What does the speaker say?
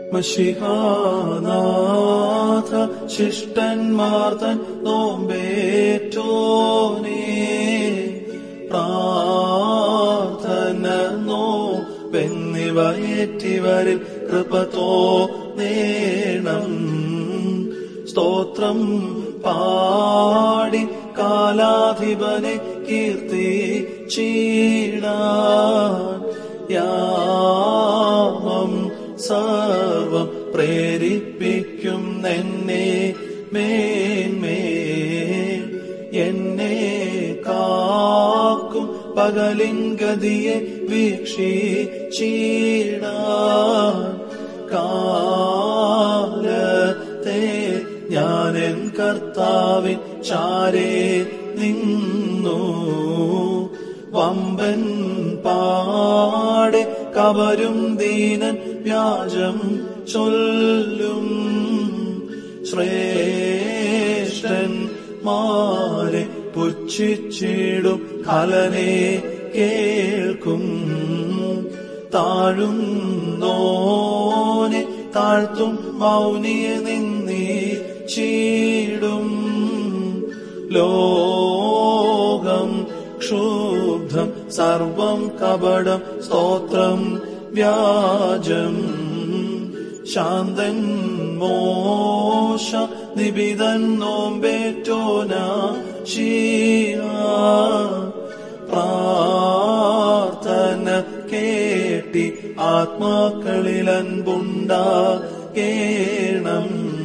മഷിഹാനാഥ ശിഷ്ടന്മാർ തൻ നോമ്പേറ്റോനേ പ്രാർത്ഥന നോവെന്നിവയേറ്റിവരിൽ കൃപതോ നേണം സ്തോത്രം പാടി കാലാധിപനെ കീർത്തി ചീടാൻ യാമം സർവം പ്രേരിപ്പിക്കും എന്നെ മേന്മേൽ എന്നെ കാക്കും പകലിൻ ഗതിയെ വീക്ഷിച്ചീടാൻ കാലത്തെ ഞാനെൻ കർത്താവിൻ ചാരേ നിന്നു വമ്പൻ പാടെ കവരും ദീനൻ വ്യാജം ചൊല്ലും ശ്രേഷ്ഠൻ മാരെ പുച്ഛിച്ചിടും കലനെ കേൾക്കും താഴുന്നോനെ താഴ്ത്തും മൗനിയെ നിന്നീ ചീടും ലോകം ക്ഷുബ്ധം സർവം കപടം സ്തോത്രം വ്യാജം ശാന്തൻ മോശ നിബിതൻ നോമ്പേറ്റോന ഷീയ പ്രാർത്ഥന കേട്ടി ആത്മാക്കളിൽ അൻപുണ്ടാകേണം